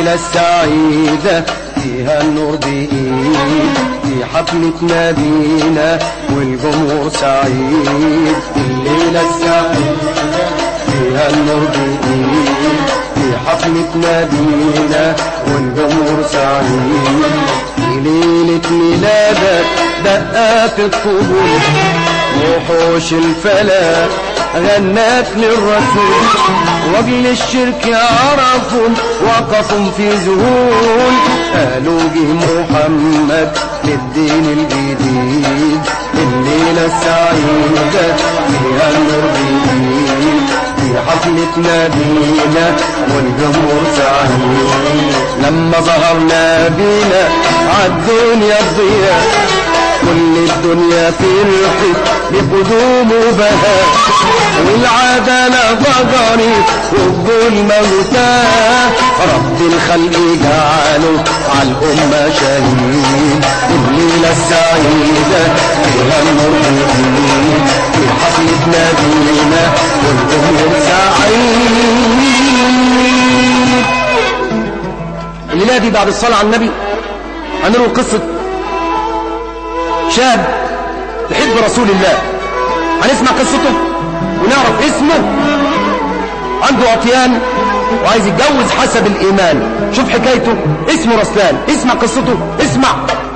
الليلة السعيدة فيها النور بإيد في حفلة نبينا والجمهور سعيد الليلة السعيدة فيها النور بإيد في حفلة نبينا والجمهور سعيد في ليلة ميلادك دقات الطبول وحوش الفلاح غناك للرسول واجل الشرك عرفوا وقفوا في ذهول قالوا جه محمد للدين الجديد الليلة السعيدة فيها النور بيدين في حفلة نبينا والجمهور سعيد لما ظهر نبينا عالدنيا الضياء كل الدنيا فرحت بقدومه بهاء والعدالة ضجرت والظلم موتاه رب الخلق جعله على الأمة شهيد الليلة السعيدة فيها النور بيدين في حفلة نبينا والجمهور سعيد الليلة دي بعد الصلاة على النبي هنروي قصة شاب يحب رسول الله هنسمع قصته ونعرف اسمه عنده عطيان وعايز يتجوز حسب الإيمان شوف حكايته اسمه رسلان اسمع قصته اسمع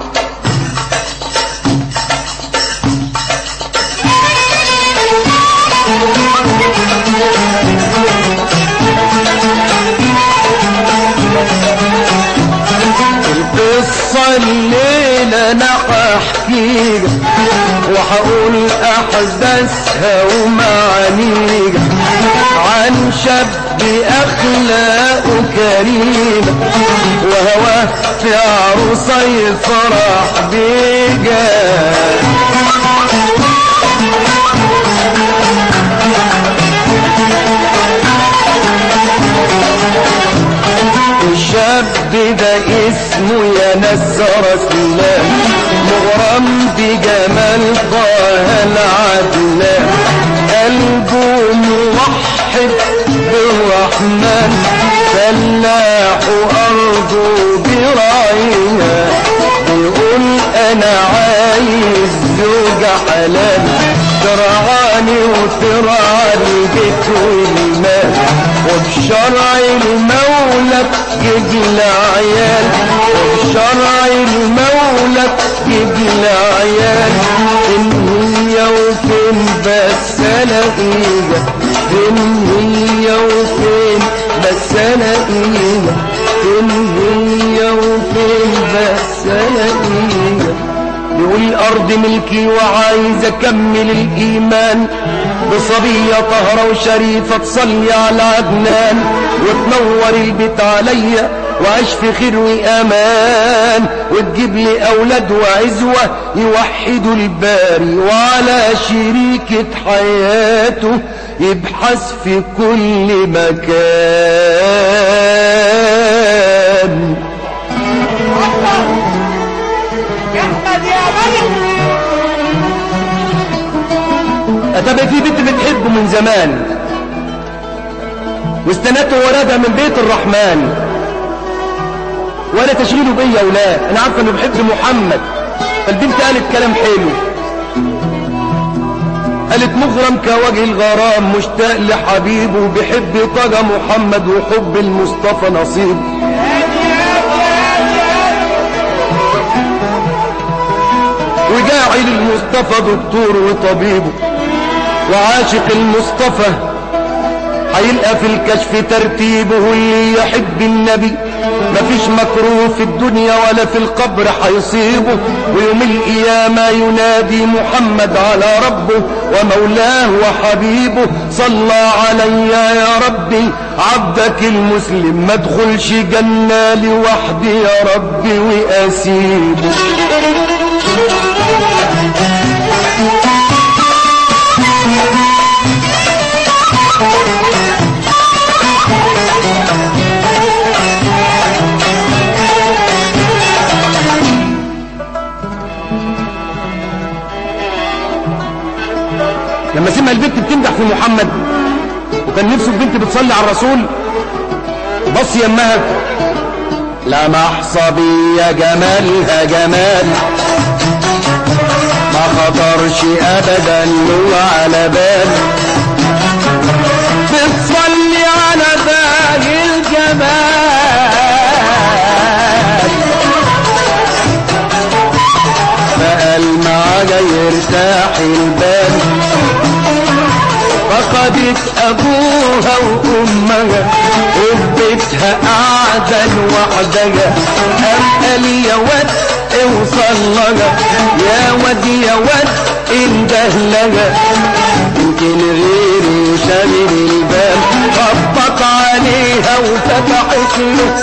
القصة الليلة أنا هحكيها وهقول أحداثها ومعانيها عن شاب أخلاقه كريمة وهواه في عروسة يفرح بيها الشاب ده اسمه يا نسر سلام مغرم بجمال طه العدنان قلبه موحد بالرحمن فلاح أرضه براعيها بيقول أنا عايز زوجة حلال ترعاني وترعى البيت والمال وبشرع المولى تجيب العيال وبشرع المولى تجيب العيال فين هي وفين بس انا ايجا فين هي وفين بس انا ايجا فين هي وفين بس انا ايجا يقول الأرض ملكي وعايز أكمل الإيمان بصبية طهرة وشريفة تصلي على عدنان وتنور البيت عليا وعيش في خير وأمان وتجيب لي أولاد وعزوة يوحدوا الباري وعلى شريكة حياته يبحث في كل مكان احمد يا ملك أتبقى في بنت بتحبه من زمان واستنته ولادها من بيت الرحمن ولا تشغيله بيا ولا انا عارفه انه بيحب محمد فالبنت قالت كلام حلو قالت مغرم كوجه الغرام مشتاق لحبيبه بيحب طه محمد وحب المصطفى نصيب وجاعل المصطفى دكتور وطبيبه وعاشق المصطفى هيلقى في الكشف ترتيبه اللي يحب النبي مفيش مكروه في الدنيا ولا في القبر هيصيبه ويوم القيامة ينادي محمد على ربه ومولاه وحبيبه صلى علي يا ربي عبدك المسلم ما ادخلش جنة لوحدي يا ربي واسيبه لما سمع البنت بتمدح في محمد وكان نفسه البنت بتصلي على الرسول بص يمها لمح صبية جمالها جمال ما خطرش ابدا له على بال بتصلي على بال الجمال فقال معايا يرتاح البال فقدت ابوها وامها وفي بيتها قاعده لوحدها قام قال يا واد اوصل لها يا واد يا واد انده لها يمكن غيري شاغل البال خبط عليها وفتحت له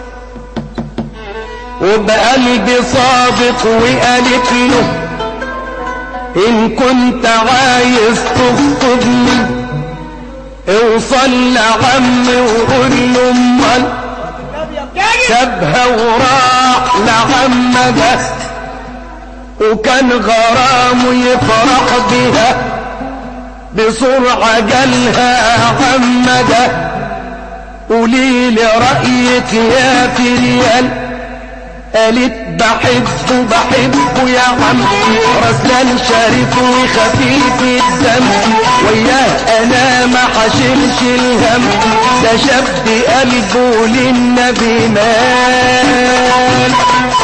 وبقلبي صادق وقالت له ان كنت عايز تخطبني اوصل لعمي وقول له امال سابها وراح لعمها وكان غرامه يفرح بها بسرعة جالها عمها قولي لي رأيك يا فريال قالت بحبه بحبه يا عم رسلان شريف وخفيف الدم وياه انا ما حشلش الهم ده شاب قلبه للنبي مال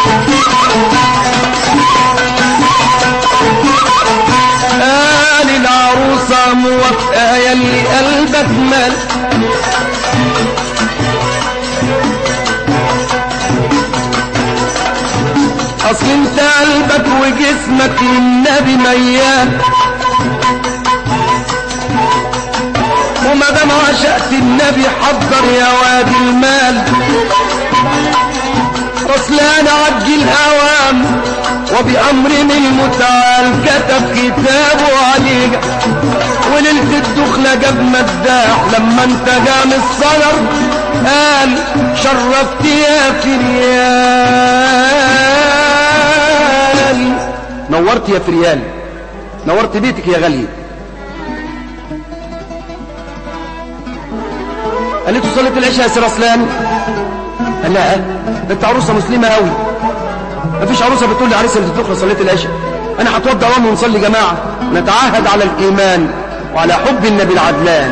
قال العروسة موافقة يلي قلبك مال اصل انت قلبك وجسمك للنبي ميال وما دام عشقت النبي حضر يا وادي المال رسلان عجل هوام وبأمر من المتعال كتب كتابه عليك وليلة الدخلة جاب مداح لما انت جام الصدر قال شرفت يا فريال نورت يا فريال نورت بيتك يا غالية قالت له صليت العشاء يا سير رسلان قال لها ده انت عروسه مسلمه قوي مفيش عروسه بتقول لعريسها انت تدخل صليت العشاء انا هتوضى وام ونصلي جماعه نتعاهد على الايمان وعلى حب النبي العدلان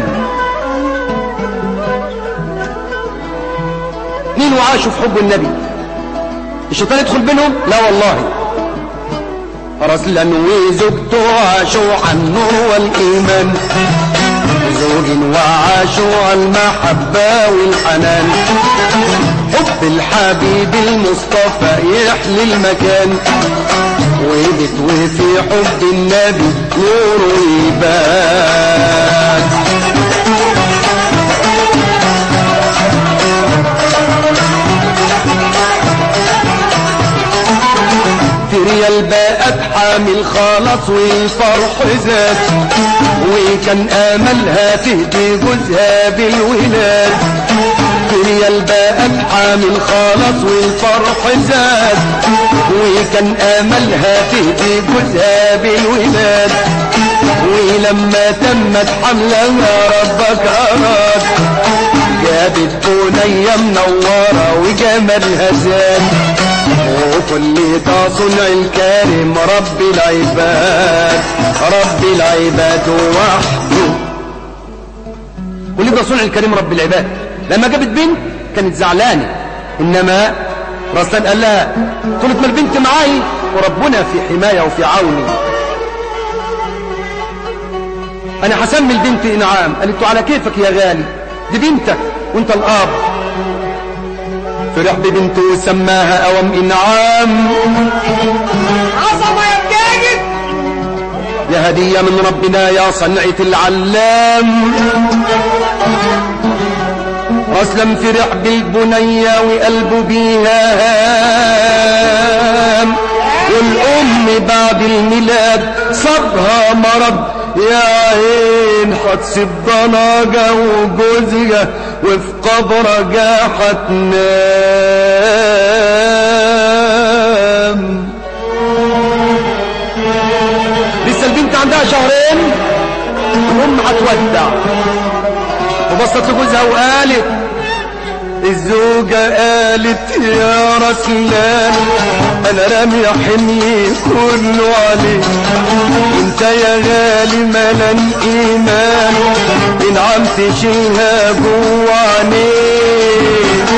مين وعاشوا في حب النبي الشيطان يدخل بينهم لا والله رسلا وزوجته عاشوا عن النور والايمان زوج وعاشوا على المحبة والحنان حب الحبيب المصطفى يحلي المكان وبت وفي حب النبي نوره يبان في ريال بقت حامل خلاص والفرح زاد وكان املها تهدي جوزها بالولاد في ريال بقت حامل خلاص والفرح زاد وكان املها تهدي جوزها بالولاد ولما تمت حملها ربك اراد جابت بنية منورة وجمالها زاد وكل ده صنع الكريم رب العباد رب العباد وحده كل ده صنع الكريم رب العباد لما جابت بنت كانت زعلانة انما رسلان قال لها قلت ما البنت معاي وربنا في حماية وفي عوني انا هسمي البنت انعام قالت له على كيفك يا غالي دي بنتك وانت الاب فرح ببنته وسماها اوام انعام عظمة يا مجاهد يا هدية من ربنا يا صنعة العلام أسلم فرح بالبنية وقلبه بيها هام والأم بعد الميلاد صابها مرض يا عين هتسيب ضناجة وجوزها وفي قبرها هتنام لسه البنت عندها شهرين الأم هتودع وبصت لجوزها وقالت الزوجة قالت يا رسلان انا رامي حملي كله عليك انت يا غالي ملان ايمان انعم تشيلها جوا عينيك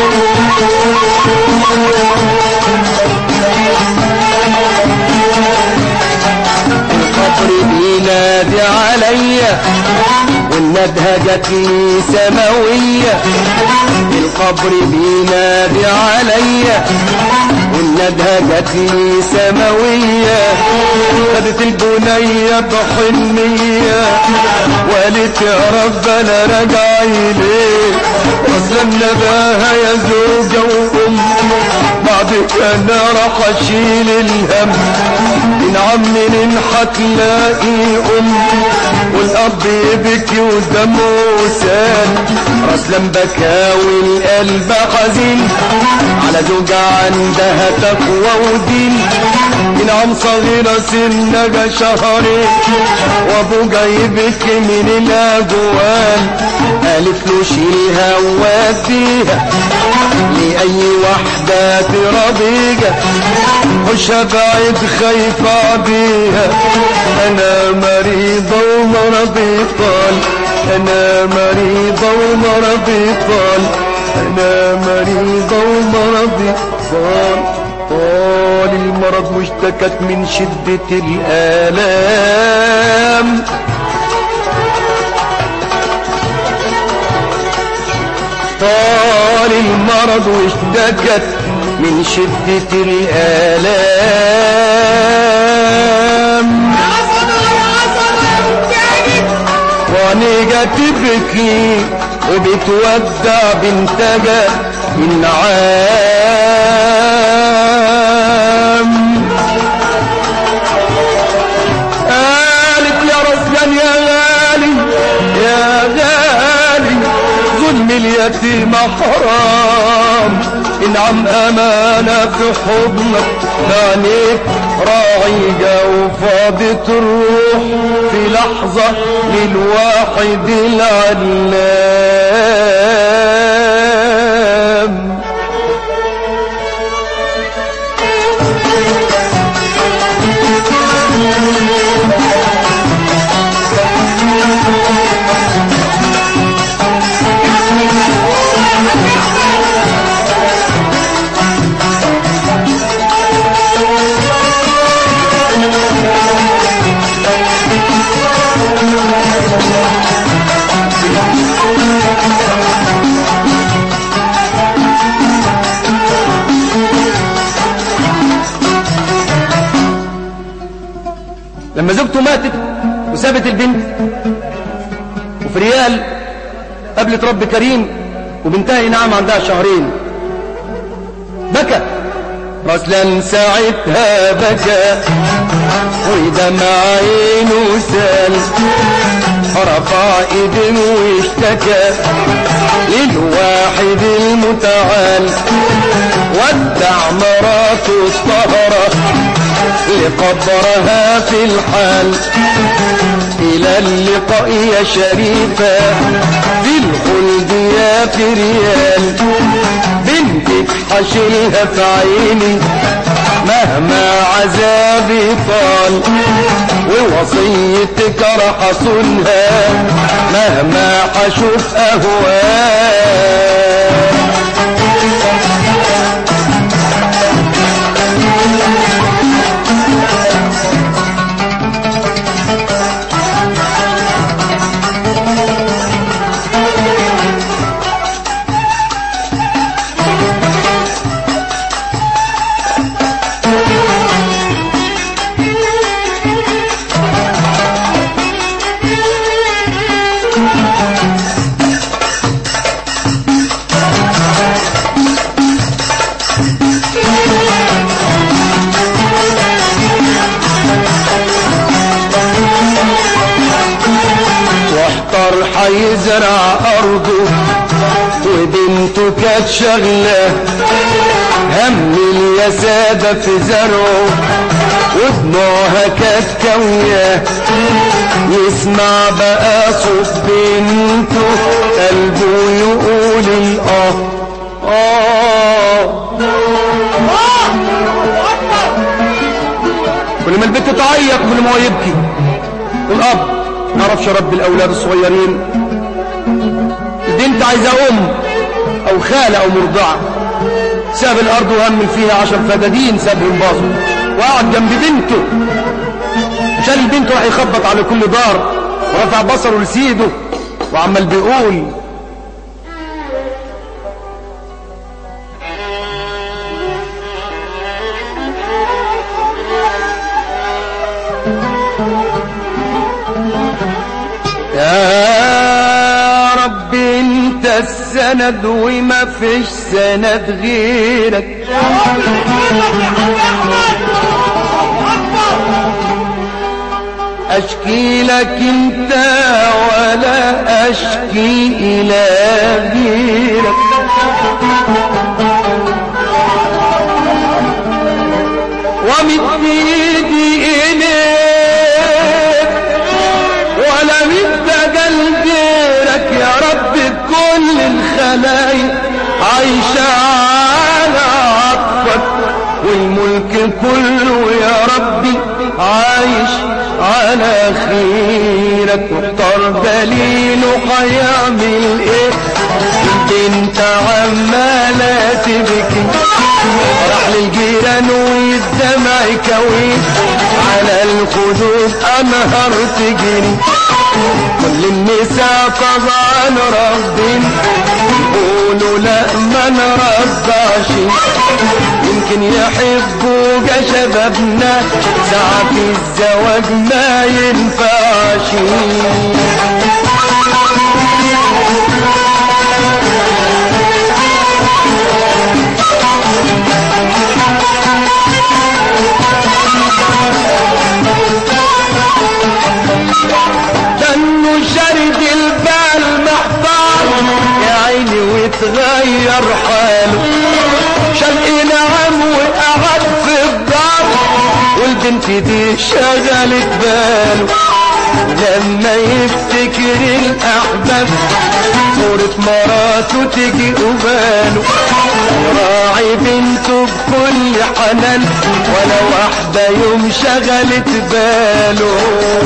القبر بينادي عليا والندهة جت لي سماوية القبر بينادي عليا والندهة جت لي سماوية خدت البنية بحنية وقالت يا رب انا راجع اليك اصلا نباها يا زوجة وام بعدك انا راح اشيل الهم من عم منين هتلاقي ام والاب يبكي ودمه سال رسلم بكى والقلب حزين على زوجة عندها تقوى ودين من عم صغيرة سنها شهرين وابو جايبك من الاجوال قالت له شيلها ووديها لأي وحدة ترضيجة مش هبعد خايفة بيها أنا مريضة ومرضي طال أنا مريضة ومرضي طال أنا مريضة ومرضي طال طال المرض مشتكت من شدة الآلام طال المرض واشتكت من شدة الآلام عصنا يا عصنا يا مجاهد وعنيجة تبكي وبتودع بنتجا النعام قالت يا رزقان يا غالي يا غالي ظلم اليتيم حرام انعم امانة في حضنك بعينيك راعية وفاضت الروح في لحظة للواحد العلام لما زوجته ماتت وسابت البنت وفي ريال قابلت رب كريم وبنتها نعم عندها شهرين بكى رسلا ساعتها بكى ودمع عينه سال رفع ايديه واشتكى للواحد المتعال ودع مراته الطهرة لقبرها في الحال إلى اللقاء يا شريفة في الخلد يا فريال بنتك حشيلها في عيني مهما عذابي طال ووصيتك راح اصونها مهما حشوف اهوال واحتر حيزرع ارضه وبنته كانت شغله هم اليسادة في زرعه ودموعها كانت كويه يسمع بقى صوت بنته قلبه يقول الاه آه كل ما البنت تعيط كل ما هو يبكي الأب ما يعرفش رب الأولاد الصغيرين البنت عايزة أم أو خالة أو مرضعة ساب الأرض وهمل فيها عشر فدادين سابهم باظوا وقعد جنب بنته شال البنت راح يخبط على كل دار ورفع بصره لسيده وعمال بيقول يا رب انت السند وما فيش سند غيرك اشكي لك انت ولا اشكي الى غيرك ومد ايدي اليك ولا مد غيرك يا رب كل الخلايق عايشة على عطفك والملك كله يا ربي عايش على خيرك واختار دليله هيعمل ايه البنت عمالة تبكي راح للجيران والدمع كويس على الخدود انهار تجري كل النساء طبعا رافضين يقولوا لا ما نرضعش يمكن يحبوا شبابنا ساعة الزواج ما ينفعش دنه شرد البال محتار يا عيني وتغير حاله شال نعم وقعد في الدار والبنت دي شغلت باله لما يفتكر الاحباب صورة مراته تيجي قباله راعي بنته بكل حنان ولا واحدة يوم شغلت باله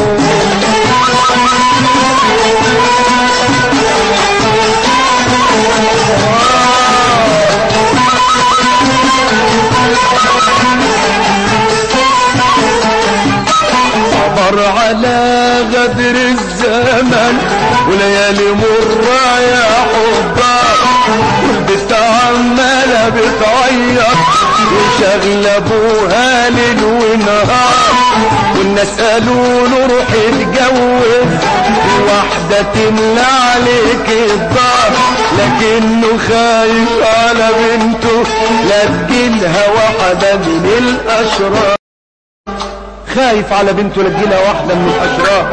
صبر على غدر الزمن وليالي مرة يا حبار والبنت عمالة بتعيط وشغل ابوها ليل ونهار والناس قالوا له روح اتجوز واحدة تملى عليك الدار لكنه خايف على بنته لا تجيلها واحدة من الأشرار خايف على بنته لتجيلها واحدة من الأشرار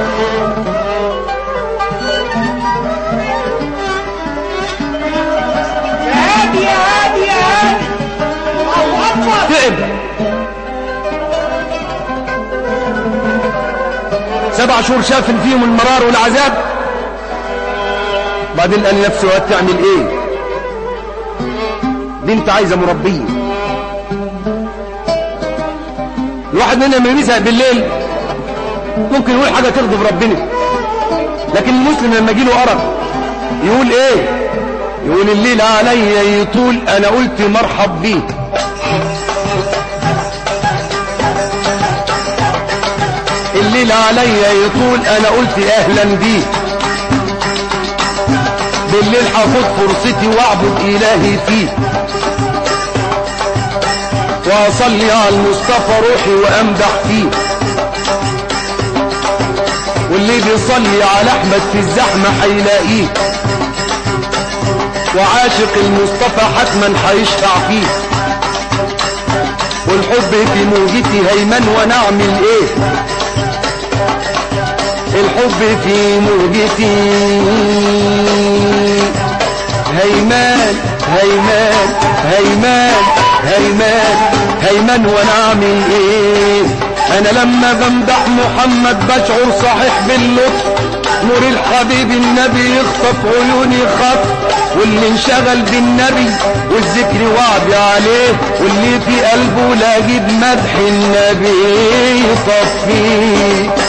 هادي هادي هادي الله اكبر تعب سبع شهور شاف فيهم المرار والعذاب بعدين قال لنفسه هتعمل ايه بنت عايزة مربية الواحد مننا لما يزهق بالليل ممكن يقول حاجة تغضب ربنا لكن المسلم لما يجيله أرق يقول ايه يقول الليل عليا يطول انا قلت مرحب بيه الليل عليا يطول انا قلت اهلا بيه بالليل هاخد فرصتي واعبد الهي فيه واصلي على المصطفى روحي وامدح فيه واللي بيصلي على احمد في الزحمه هيلاقيه وعاشق المصطفى حتما هيشفع فيه والحب في موجتي هيمن ونعمل ايه الحب في موجتي هيمان هيمان هيمان هيمان هيمان ونعمل ايه انا لما بمدح محمد بشعر صحيح باللطف نور الحبيب النبي يخطف عيوني خط واللي انشغل بالنبي والذكر وعد عليه واللي في قلبه لاجد مدح النبي يصفيه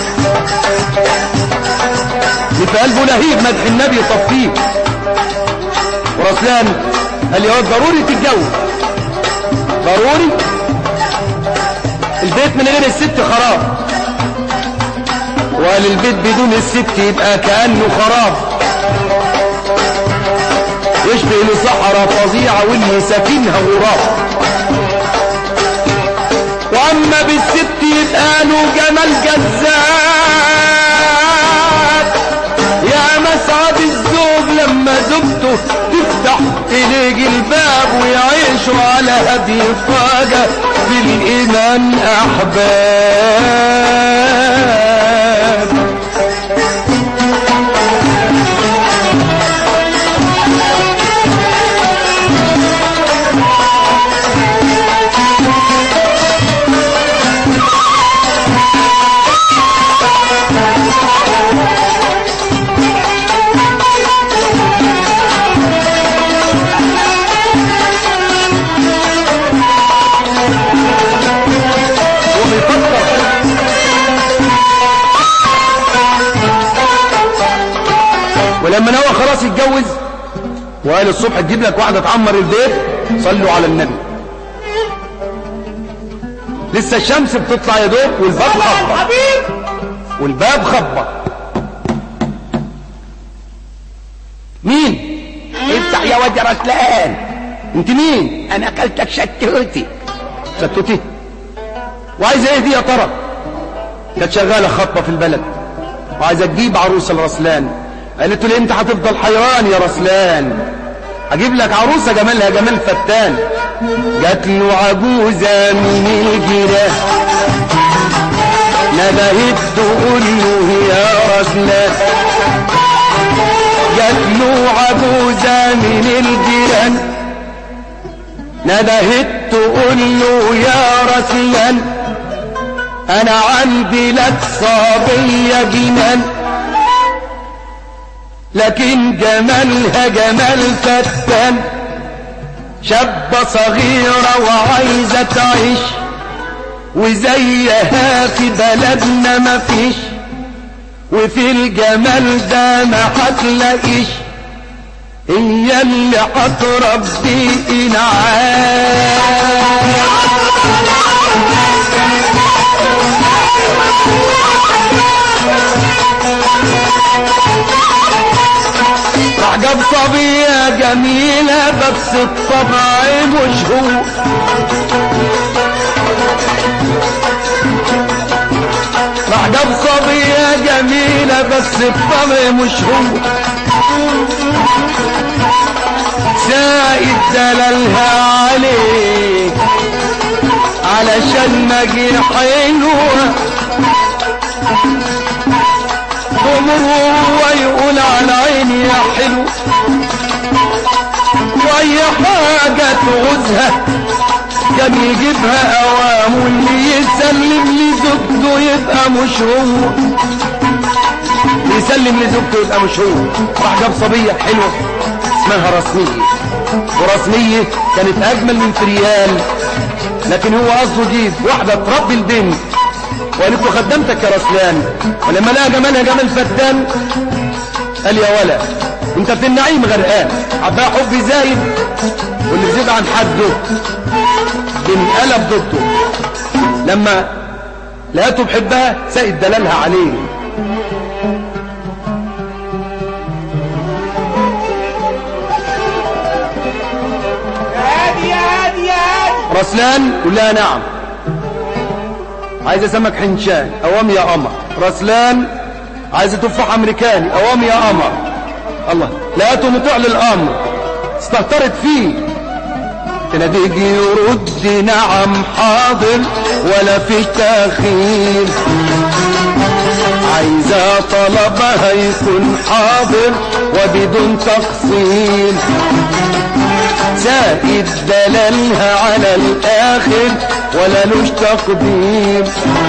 اللي في قلبه لهيب مدح النبي يصفيه ورسلان قال لي هو ضروري تتجوز ضروري البيت من غير الست خراب وقال البيت بدون الست يبقى كأنه خراب يشبه لصحراء فظيعة واللي ساكنها غراب واما بالست يبقى له جمال جذاب يا مسعد الزوج لما زوجته تفتح إليه الباب ويعيشوا على هدي فاجة في الإيمان أحباب وبيفكر ولما نوى خلاص يتجوز وقال الصبح تجيب لك واحدة تعمر البيت صلوا على النبي لسه الشمس بتطلع يا دوب والباب خبط حبيب والباب خبط مين افتح يا واد يا رسلان انت مين انا اكلتك شتوتي شتوتي وعايزه ايه دي يا ترى كانت شغاله خطبه في البلد وعايزه تجيب عروسه لرسلان قالت له انت هتفضل حيران يا رسلان هجيب لك عروسه جمالها جمال فتان جات له عجوزه من الجيران ندهت تقول له يا رسلان جات له عجوزه من الجيران ندهت تقول له يا رسلان انا عندي لك صبية جنان لكن جمالها جمال فتان شابة صغيرة وعايزة تعيش وزيها في بلدنا مفيش وفي الجمال ده ما هتلاقيش هي اللي هتربي انعام راح جاب صبية جميلة بس الطبع مش هو راح جاب صبية جميلة بس الطبع مش هو زائد دلالها عليه علشان مجي حلوة وهو يقول على عيني يا حلو واي حاجة تعوزها كان يجيبها اوام واللي يسلم لزوجته يبقى مش هو يسلم لزوجته يبقى مش هو راح جاب صبية حلوة اسمها رسمية ورسمية كانت اجمل من فريال لكن هو قصده يجيب واحدة تربي البنت وقالت له خدمتك يا رسلان ولما لقى جمالها جمال فتان قال يا ولا انت في النعيم غرقان عباها حب زايد واللي بيزيد عن حده بنقلب ضده لما لقيته بحبها سائد دلالها عليه هادي يا هادي يا هادي رسلان قول لها نعم عايزه سمك حنشان اوام يا قمر رسلان عايزه تفاح امريكاني اوام يا قمر الله لقيته مطيع للامر استهترت فيه تناديك يرد نعم حاضر ولا في تاخير عايزة طلبها يكون حاضر وبدون تقصير زائد دلالها على الاخر ولا لوش تقدير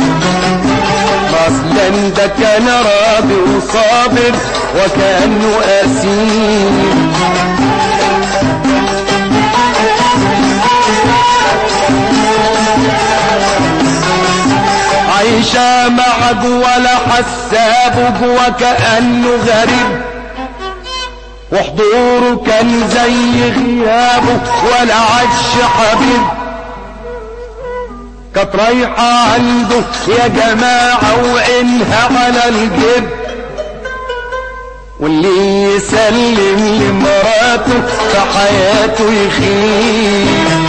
اصلا ده كان راضي وصابر وكانه اسير مشى معك ولا حسابك وكأنه غريب وحضوره كان زي غيابه ولا عادش حبيب كانت رايحة عنده يا جماعة وعينها على الجيب واللي يسلم لمراته في حياته يخيب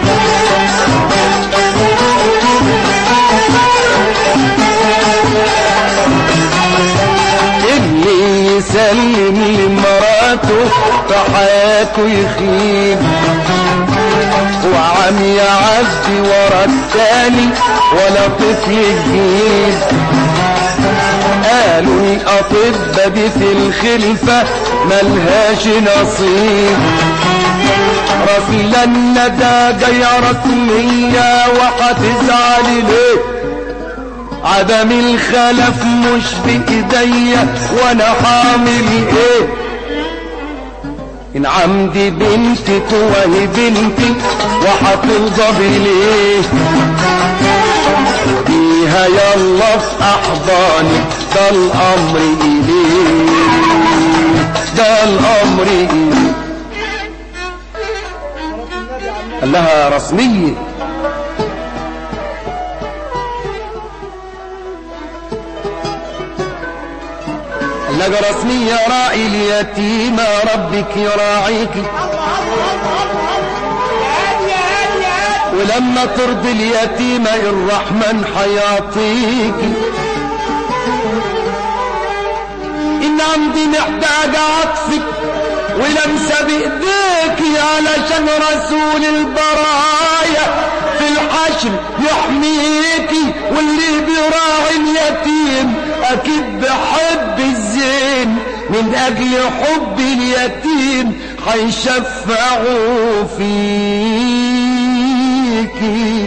اللي يسلم لمراته في حياته يخيب وعم يعدي ورا التاني ولا طفل جديد قالوا الأطباء دي في الخلفة ملهاش نصيب رسل الندى جاية رسمية وهتزعل ليه عدم الخلف مش بإيديا وانا حامل ايه ان عمدي بنتي توهي بنتي وهترضى ليه بيها يلا في احضاني ده الامر اليه ده الامر اليه قال لها رسميه لقى رسمية راعي اليتيم ربك يراعيك ولما ترضي اليتيم الرحمن حيعطيك إن عمدي محتاج عطفك ولمسة بإيديك علشان رسول البرايا في الحشر يحميكي واللي بيراعي اليتيم أكيد بحب الزين من أجل حب اليتيم هيشفعوا فيكي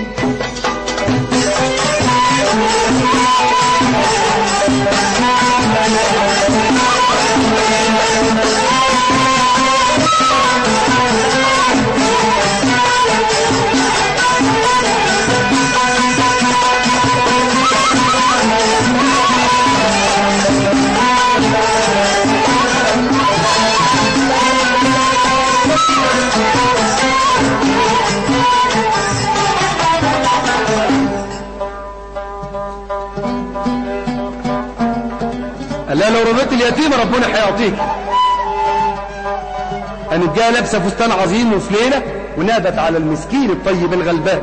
قال لها لو رضيت اليتيم ربنا هيعطيك قامت جايه لابسه فستان عظيم وفليله ونادت على المسكين الطيب الغلبان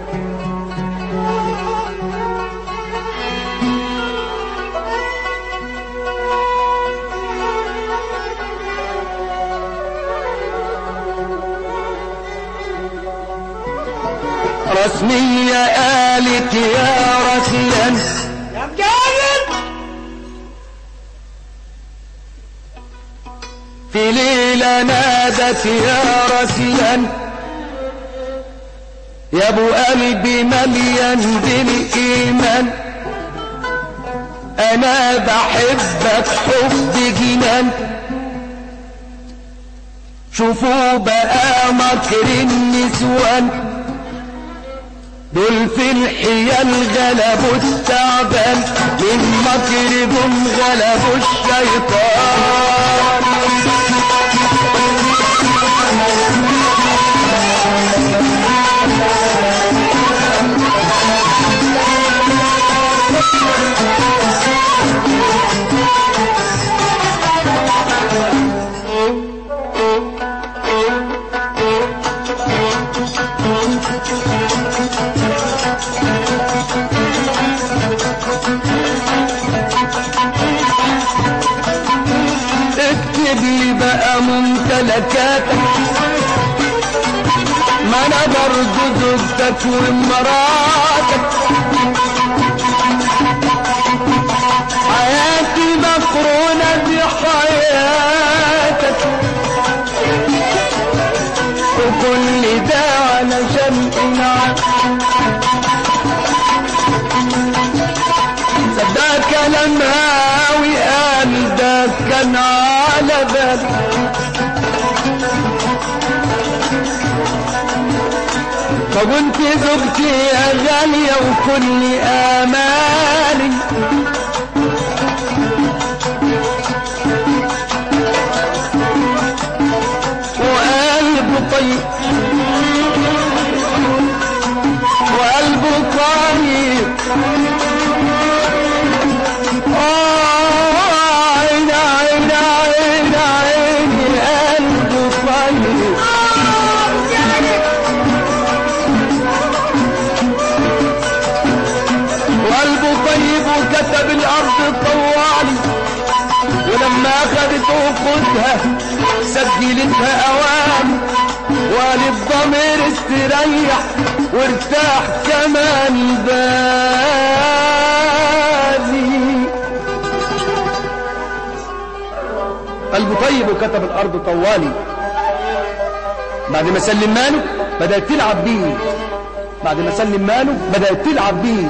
رسمية قالت يا رسلا يا مجاهد في ليلة نادت يا رسلا يا ابو قلبي مليان بالايمان انا بحبك حب جنان شوفوا بقى مكر النسوان دول في الحيل غلبوا التعبان من مكرهم غلبوا الشيطان اكتب لي بقى ممتلكاتك ما انا برضو زوجتك ومراتك حياتي مقرونة بحياتك وكل ده علشان انعم صدق كلام هاوي قال ده كان على بالي وكنت زوجتي يا غالية وكل آمالي وقلبه طيب وقلبه طيب آه عين عين عين عين قلبه طيب وقلبه طيب وكتب الارض طوالي ولما اخذته خدها سجلتها اوان وللضمير استريح وارتاح كمان بالي قلبه طيب وكتب الارض طوالي بعد ما سلم ماله بدأت تلعب بيه بعد ما سلم ماله بدأت تلعب بيه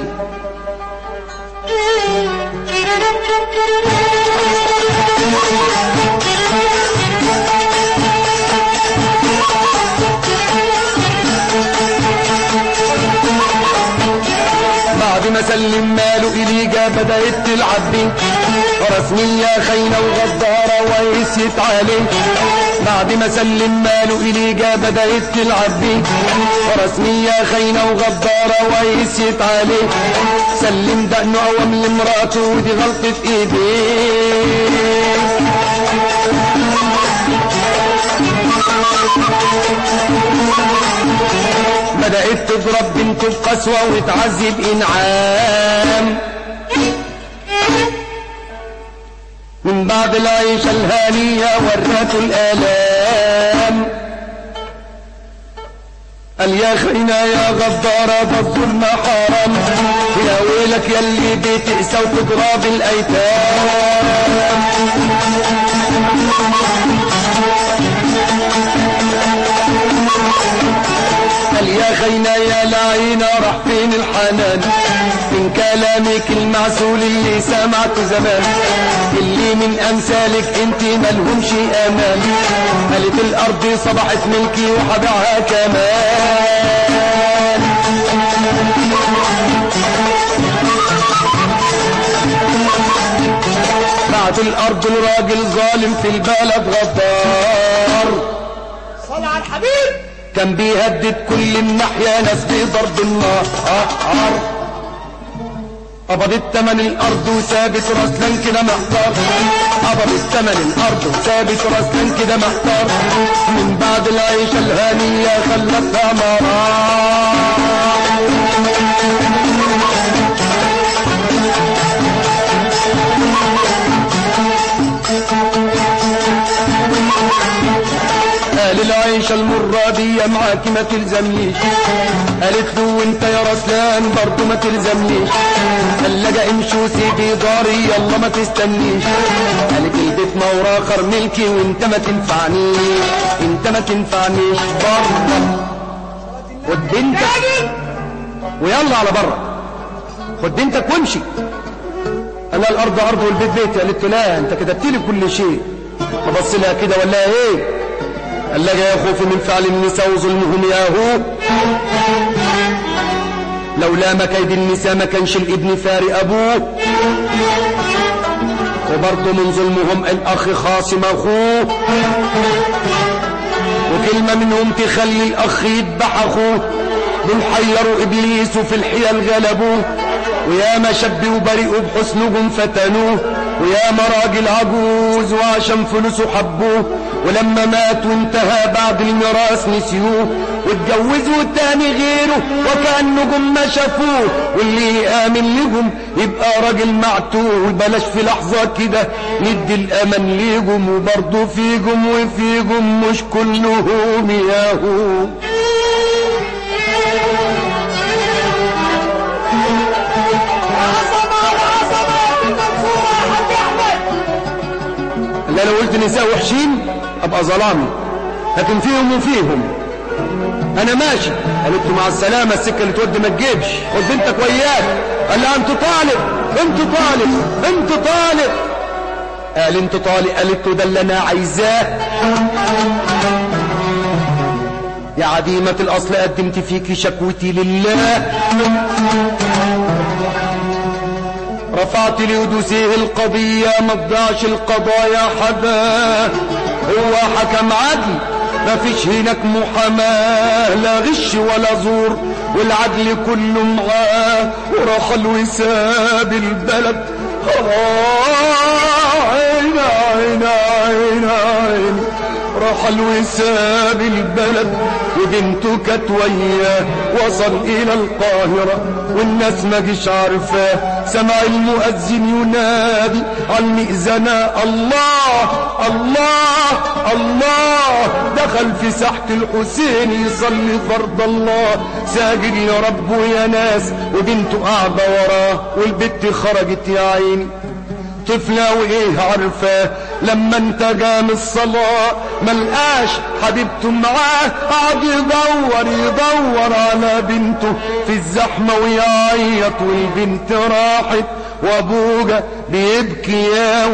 بعد ما سلم ماله إليجا بدأت تلعب بيه رسمية خاينة وغدارة ويسيت عليه بعد ما سلم ماله إليجا بدأت تلعب بيه رسمية خاينة وغدارة ويسيت عليه سلم دقنه أوام لمراته ودي غلطة إيديه بدأت تضرب بنته بقسوة وتعذب إنعام من بعد العيشة الهانية وراته الآلام قال يا خينا يا غدارة ده الظلم حرام يا ويلك يلي بتقسى وتضرب الأيتام قال يا خينا يا لعينا راح فين الحنان من كلامك المعسول اللي سمعته زمان اللي من امثالك انت ملهمش امان قالت الارض صبحت ملكي وحبيعها كمان بعد الارض الراجل ظالم في البلد غدار صل على الحبيب كان بيهدد كل الناحية ناس بضرب النار قبضت تمن الارض وسابت راسلان كده محتار قبضت تمن الارض وسابت راسلان كده محتار من بعد العيشة الهانية خلتها مرار قال العيشة المرة دي معاك ما تلزمنيش قالت له وانت يا رسلان برضو ما تلزمنيش قال لجا امشي وسيبي داري يلا ما تستنيش قالت البيت ما وراه اخر ملكي وانت ما تنفعنيش انت ما تنفعنيش بره خد بنتك ويلا على بره خد بنتك وامشي انا الارض ارض والبيت بيتي قالت له لا انت كتبت لي كل شيء فبص لها كده ولا ايه قال لك يا خوف من فعل النساء وظلمهم يا هو لولا ما كيد النساء ما كانش الابن فارق ابوه وبرضه من ظلمهم الاخ خاصم اخوه وكلمة منهم تخلي الاخ يذبح اخوه دول حيروا ابليس وفي الحيل غلبوه ويا ما شبوا بريئوا بحسنهم فتنوه ويا ما راجل عجوز وعشان فلوسه حبوه ولما مات وانتهى بعد الميراث نسيوه واتجوزوا تاني غيره وكأنهم ما شافوه واللي يآمن لهم يبقى راجل معتوه بلاش في لحظة كده ندي الأمل ليهم وبرضه فيهم وفيهم مش كلهم ياهو العظمة العظمة المنصورة يا حاج أحمد لا لو قلت نساء وحشين ابقى ظلامي لكن فيهم وفيهم انا ماشي قالت له مع السلامة السكة اللي تودي ما تجيبش خد بنتك وياك قال لها انت طالب انت طالب انت طالب قال انت طالب قالت له ده اللي انا عايزاه يا عديمة الأصل قدمت فيك شكوتي لله رفعت لقدسه القضية ما تضيعش القضايا حدا هو حكم عدل ما فيش هناك محاماة لا غش ولا زور والعدل كله معاه ورحل وساب البلد عين عين عين عين رحل وساب البلد وبنته كانت وياه وصل الى القاهرة والناس ما جيش عارفاه سمع المؤذن ينادي على المئذنة الله الله الله دخل في ساحة الحسين يصلي فرض الله ساجد يا رب يا ناس وبنته قاعدة وراه والبت خرجت يا عيني طفلة وايه عارفاه لما انت جام الصلاة ملقاش حبيبته معاه قعد يدور يدور على بنته في الزحمة ويعيط والبنت راحت وابوجا بيبكي يا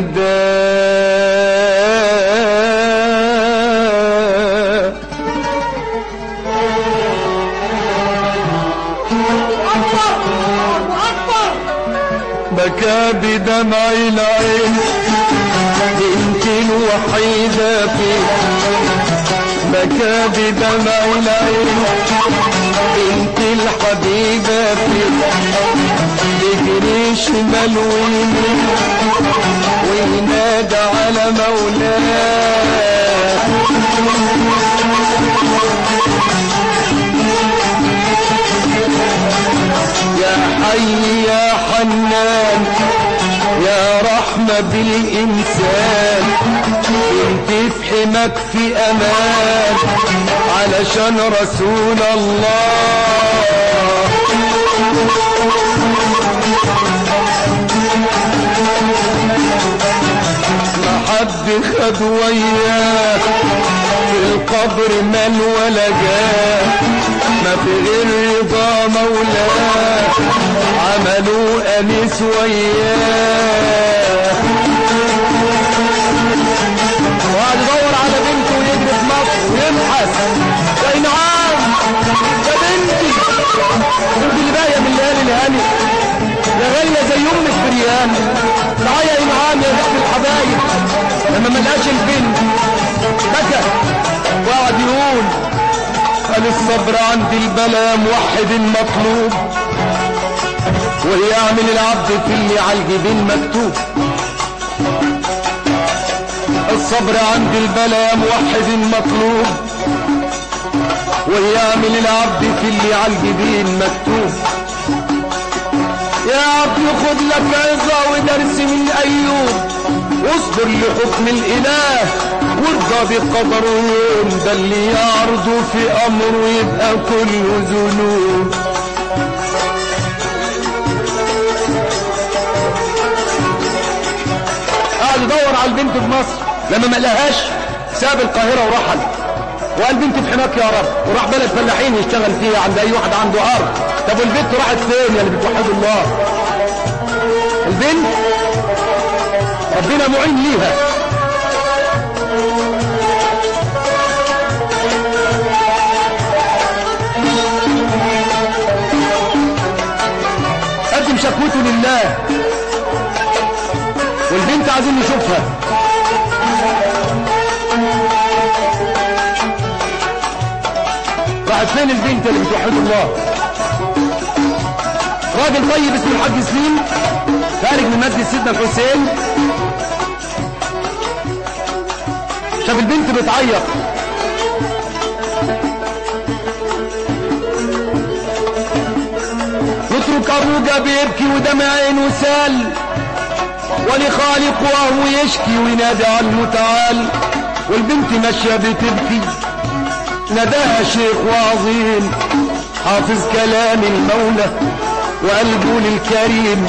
ولدان أكبر أكبر بكى بدمع العين بنتي الوحيدة فيه بكى بدمع العين بنتي الحبيبة فيه يجري شمال ويمين وينادى على مولاه يا حي يا حنان يا رحمة بالإنسان انت في حماك في أمان علشان رسول الله ما حد خد وياه في القبر مال ولا جاه ما في غير رضا مولاه عملوا أنيس وياه وقعد يدور على بنته ويجري في مصر ويبحث يا نعم يا بنتي انت اللي باقيه من الليالي الهاني يا غاليه زي ام الفريان تعالى يا نعم يا بنت الحبايب لما ما لقاش البنت بكى وقعد يقول قال الصبر عند البلا موحد المطلوب ويعمل العبد في اللي على الجبين مكتوب الصبر عند البلا موحد المطلوب ويعمل العبد في اللي على الجبين مكتوب يا عبد خد لك عظة ودرس من أيوب واصبر لحكم الإله وارضى بقدره يوم ده اللي يعرضه في أمره يبقى كله ذنوب قعد يدور على البنت في مصر لما ما لقاهاش ساب القاهرة ورحل وقال بنت في حماك يا رب وراح بلد فلاحين يشتغل فيها عند اي واحد عنده ارض طب والبنت راحت فين يا اللي بتوحدوا الله البنت ربنا معين ليها قدم شكوته لله والبنت عايزين نشوفها راحت فين البنت اللي بتوحد الله راجل طيب اسمه الحاج سليم خارج من مسجد سيدنا الحسين شاف البنت بتعيط يترك ابوجا بيبكي ودمع عينه سال ولخالق وهو يشكي وينادي على المتعال والبنت ماشيه بتبكي نداها شيخ وعظيم حافظ كلام المولى وقلبه للكريم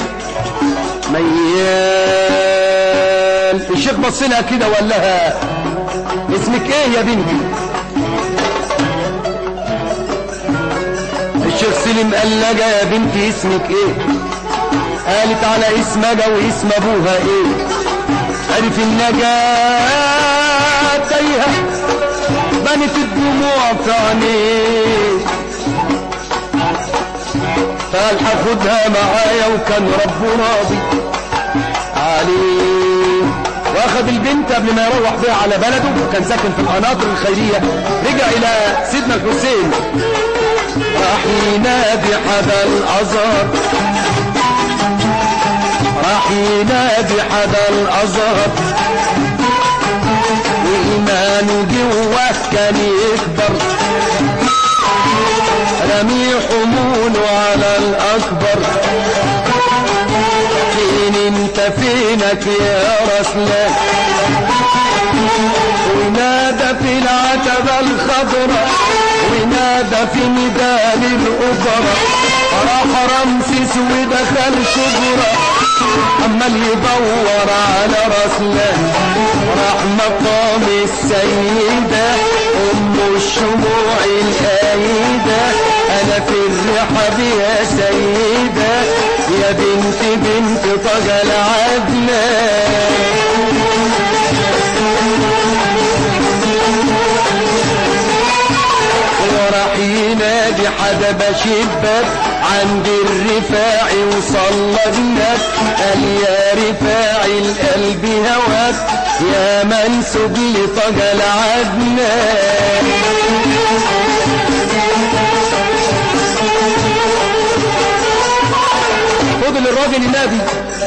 ميال الشيخ بص لها كده وقال لها اسمك ايه يا بنتي الشيخ سليم قال لها يا بنتي اسمك ايه قالت على اسمها واسم ابوها ايه عرف النجاة تايهة وبنت الدموع في عينيه قال هاخدها معايا وكان ربه راضي عليه واخد البنت قبل ما يروح بيها على بلده وكان ساكن في القناطر الخيرية رجع الى سيدنا الحسين راح ينادي حدا الازهر راح ينادي حدا الازهر وايمانه جواه كان يكبر رمي حموله على الاكبر فين انت فينك يا رسلان ونادى في العتبة الخضراء ونادى في ميدان الأوبرا راح رمسيس ودخل شبرا عمال يدور على رسلان راح مقام السيدة أم الشموع الآيدة أنا في الرحب يا سيدة يا بنت بنت طه العدنان وراح ينادي حدا بشبك عند الرفاعي وصلى هناك قال يا رفاعي القلب هواك يا منسوب لطه العدنان فضل الراجل ينادي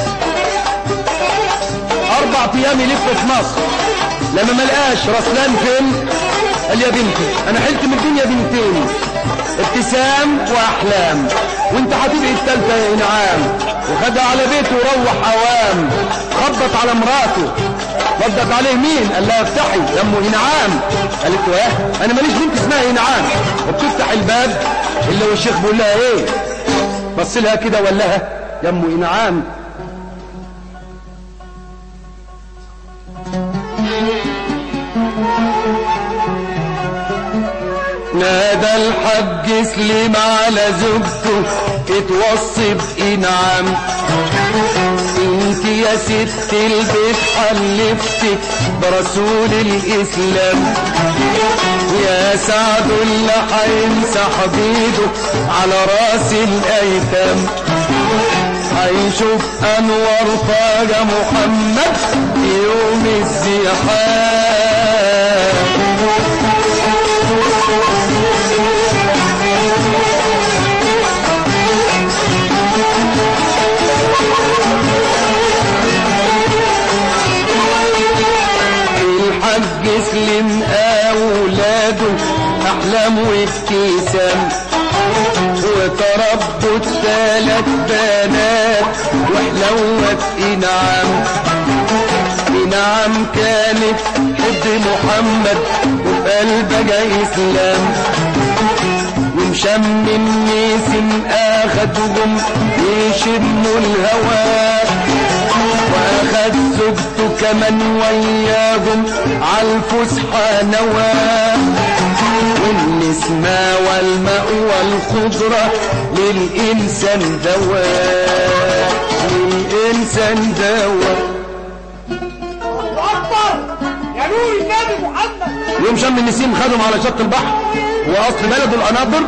اربع ايام يلف في مصر لما ما لقاش رسلان فين قال يا بنتي انا حلت من الدنيا بنتين ابتسام واحلام وانت هتبقي التالتة يا انعام وخدها على بيته وروح اوام خبط على مراته ردت عليه مين قال لها افتحي يا ام انعام قالت له ايه انا ماليش بنت اسمها انعام وبتفتح الباب الا والشيخ بيقول لها ايه بص لها كده وقال لها يا ام انعام نادى الحج سليم على زوجته اتوصي بإنعام انت يا ست البيت حلفتك برسول الإسلام يا سعد اللي هيمسح بيده على راس الأيتام هيشوف أنور طاج محمد في يوم الحج سلم أولاده أحلام وابتسام وتربوا الثلاث بنات وحلوت إنعام إنعام كانت حب محمد وفي قلبها إسلام ومشم النسم اخدهم يشموا الهوى واخد زوجته كمان وياهم عالفسحة نوى والنسمة والماء والخضرة للإنسان دواء للإنسان دواء أكبر يا نور النبي محمد يوم شم النسيم خدهم على شط البحر واصل بلد القناطر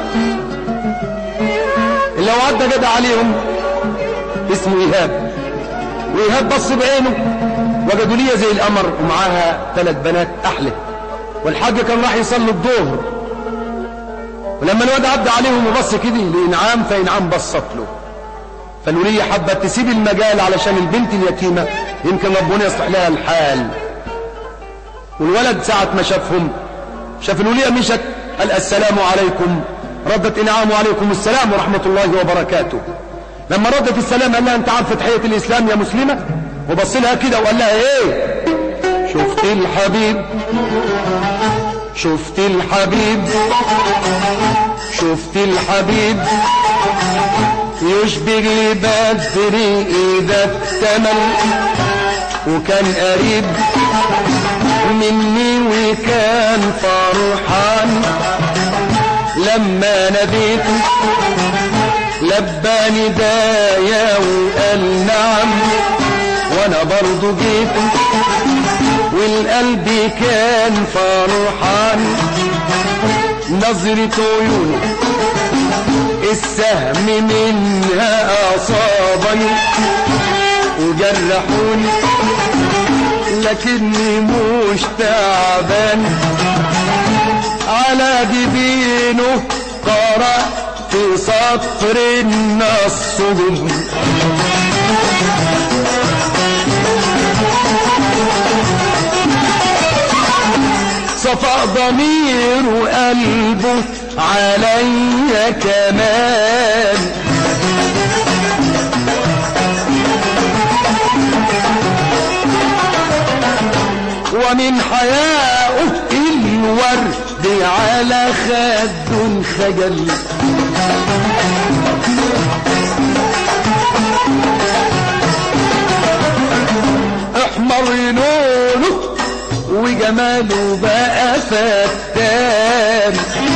اللي هو عدى جدع عليهم اسمه ايهاب وايهاب بص بعينه وجدوا ليه زي القمر ومعاها ثلاث بنات احلى والحاج كان راح يصلي الظهر ولما الواد عدى عليهم وبص كده لانعام فانعام بصت له فالولية حبت تسيب المجال علشان البنت اليتيمة يمكن ربنا يصلح لها الحال والولد ساعة ما شافهم شاف الولية مشت قال السلام عليكم ردت انعام وعليكم السلام ورحمة الله وبركاته لما ردت السلام قال لها انت عارفة تحية الاسلام يا مسلمة وبص لها كده وقال لها ايه شفت الحبيب شفت الحبيب شفت الحبيب يشبه لبدر اذا اكتمل وكان قريب مني وكان فرحان لما نبيت لبى ندايا وقال نعم وانا برضو جيت والقلب كان فرحان نظرة عيونه السهم منها أصابني وجرحوني لكني مش تعبان على جبينه قرأ في سطر نصهم صفى ضمير قلبه عليا كمان ومن حياؤه الورد على خد خجل احمر لونه وجماله بقى فتان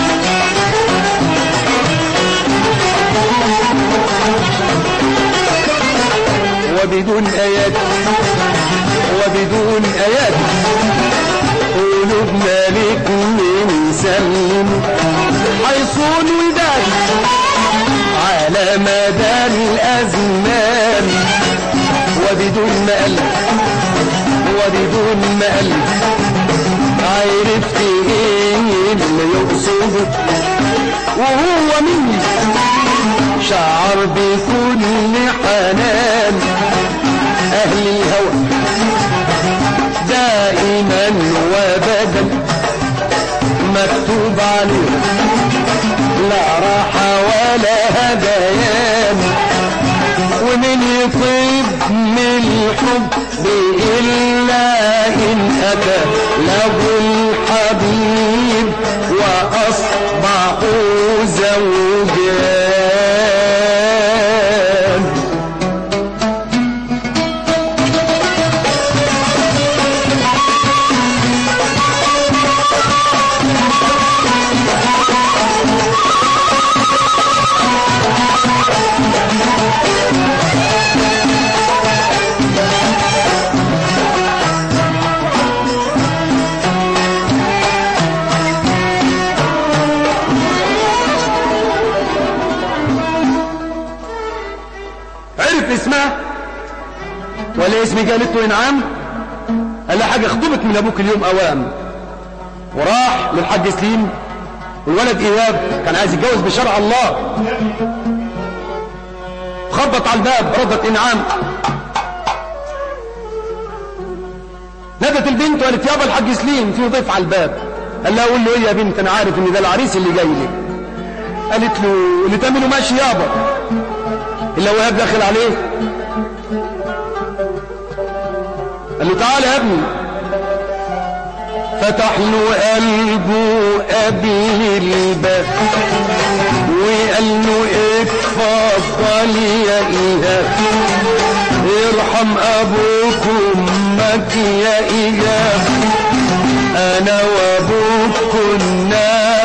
وبدون ايات وبدون ايات قلوبنا لك نسلم حيصون وداد على مدى الازمان وبدون مقلب وبدون مقلب عرفت ايه اللي يقصده وهو مني شعر بكل حنان اهل الهوى دائما وابدا مكتوب عليهم لا راحة ولا هديان ومن يطيب من الحب إلا إن أتى له الحبيب وأصبحوا زوجان عرف اسمها ولا اسمي قالت له انعام قال لها حاجه خطبت من ابوك اليوم اوام وراح للحاج سليم والولد اياب كان عايز يتجوز بشرع الله خبط على الباب ردت انعام نادت البنت وقالت يابا الحاج سليم في ضيف على الباب قال لها قول له ايه يا بنت انا عارف ان ده العريس اللي جاي لي قالت له اللي تعمله ماشي يابا الا وهاب داخل عليه قال له تعالى يا ابني فتح له قلبه قبل الباب وقال له اتفضل يا ايهاب ارحم ابوك وامك يا ايهاب انا وابوك كنا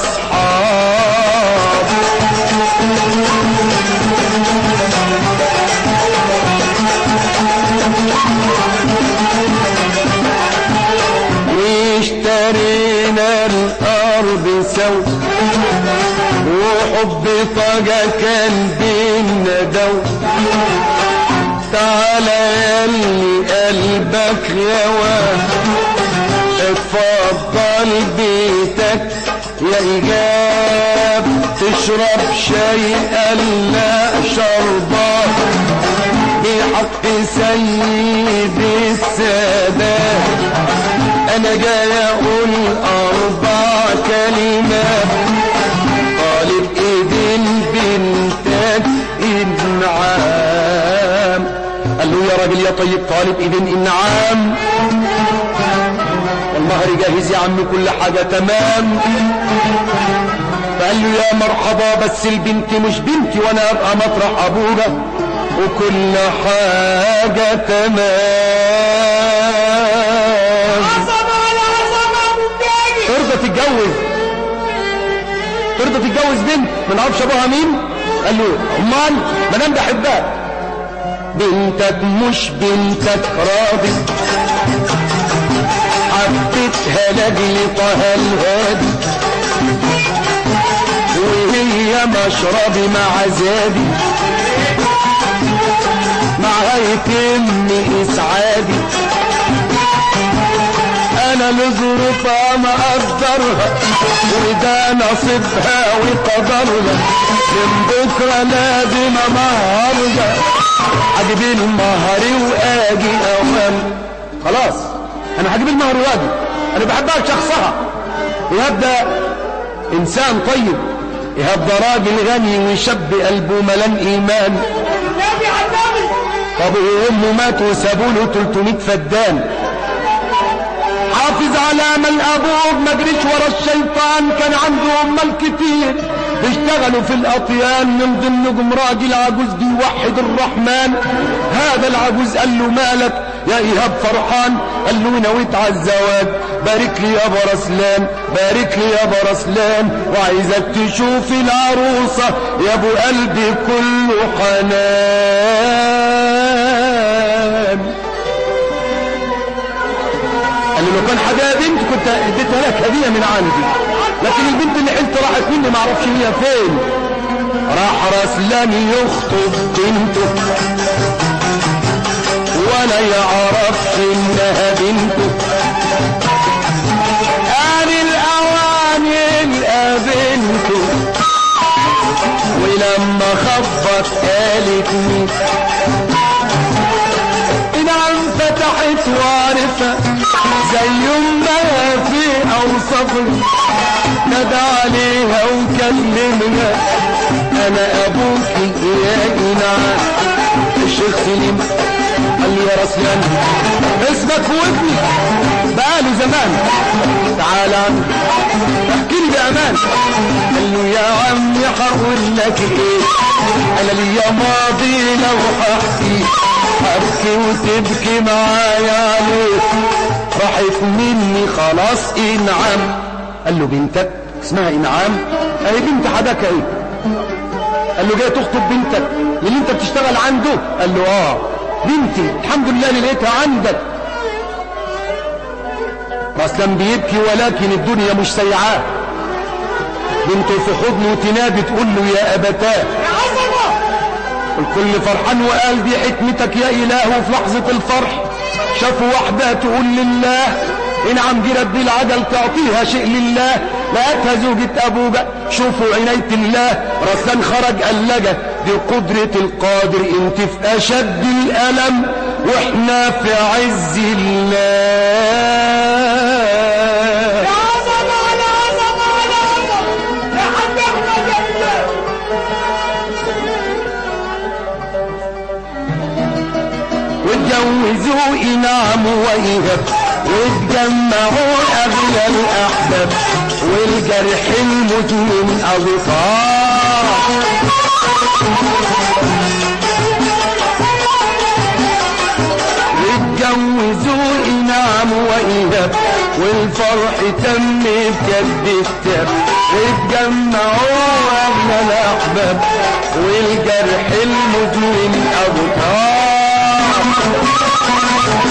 اصحاب اشترينا الارض سوا وحب طاقة كان بينا دو تعالى يلي قلبك يوا اتفضل بيتك يا إيجاب تشرب شاي لا شربات بحق سيد السادات انا جاي اقول اربع كلمات طالب ايدين بنتك انعام قال له يا راجل يا طيب طالب ايدين انعام والمهر جاهز يا عم كل حاجة تمام فقال له يا مرحبا بس البنت مش بنتي وانا ابقى مطرح ابوها وكل حاجة تمام عظمة على عظمة ابو الجاجي ترضى تتجوز ترضى تتجوز بنت ما نعرفش ابوها مين قال له امال ما انا بحبها بنتك مش بنتك راضي لقيتها لاجل طه الهادي وهي مشربي مع زادي معها يتم اسعادي انا لظروفها ما اقدرها وده نصيبها وقدرها من بكره لازم امهرها اجيب المهر واجي اوام خلاص انا هجيب المهر واجي انا بحبها لشخصها ايهاب ده انسان طيب ايهاب ده راجل غني وشاب قلبه ملان ايمان النبي على النبي طب وامه مات وسابوا له 300 فدان حافظ على امل ابوه ما جريش ورا الشيطان كان عنده امال كتير بيشتغلوا في الاطيان من ضمنهم راجل عجوز بيوحد الرحمن هذا العجوز قال له مالك يا ايهاب فرحان قال له نويت على الزواج بارك لي يا ابو رسلان بارك لي يا ابو رسلان وعايزك تشوف العروسه يا ابو قلبي كله حنان قال له لو كان حاجه بنت كنت اديتها لك هديه من عندي لكن البنت اللي حلت راحت مني ما اعرفش هي فين راح رسلان يخطب بنته ولا يعرفش انها بنته قال الاوان يلقى بنته ولما خبط قالت مين نعم فتحت وعرفت زي ما في اوصافه نادى عليها وكلمها انا ابوك يا انعام الشيخ سليم قال لي يا رسلان اسمك في ودني بقاله زمان تعال عم احكي لي بامان قال له يا عمي هقول لك ايه انا ليا ماضي لو هحكي هبكي وتبكي معايا عليك راحت مني خلاص انعام قال له بنتك اسمها انعام اهي بنت حدك اهي قال له جاي تخطب بنتك اللي انت بتشتغل عنده قال له اه بنتي الحمد لله اللي لقيتها عندك رسلان بيبكي ولكن الدنيا مش سيعاه بنته في حضنه تنادي تقول له يا ابتاه يا عظمه الكل فرحان وقال دي حكمتك يا اله وفي لحظة الفرح شافوا واحدة تقول لله انعم دي رد العجل تعطيها شيء لله لقتها زوجة ابوجا شوفوا عناية الله رسلان خرج قال لجا دي قدرة القادر انت في اشد الالم واحنا في عز الله يا عظمه على عظمه على عظمه يا حاج احمد يا الله واتجوزوا انعم وايهاب واتجمعوا اغلى الاحباب والجرح المزمن اغفار واتجوزوا انعم وايهاب والفرح تم بجد التاب واتجمعوا اغلى الاحباب والجرح المزمن اغفار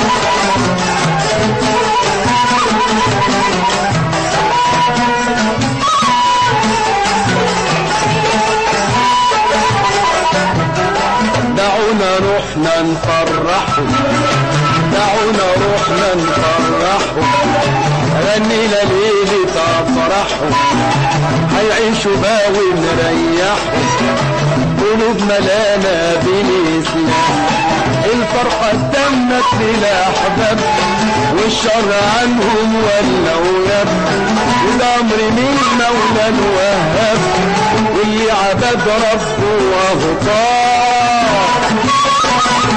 دعونا روحنا نفرحهم دعونا روحنا نفرحهم غني لليلة افرحهم هيعيشوا بقى ونريحهم قلوب ملانة بالإسلام الفرحة تمت للأحباب والشر عنهم ولا وياب والأمر من مولى الوهاب واللي عبد ربه وهو طار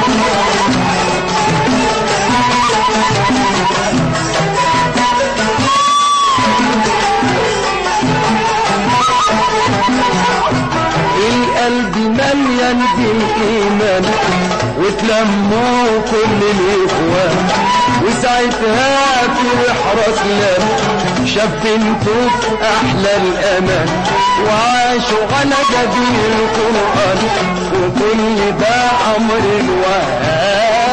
القلب مليان بالإيمان وتلموا كل الإخوان وساعتها تروح رسلان شاف بنته في أحلى الأمان وعاشوا على جدير القرآن وكل ده أمر الوهاب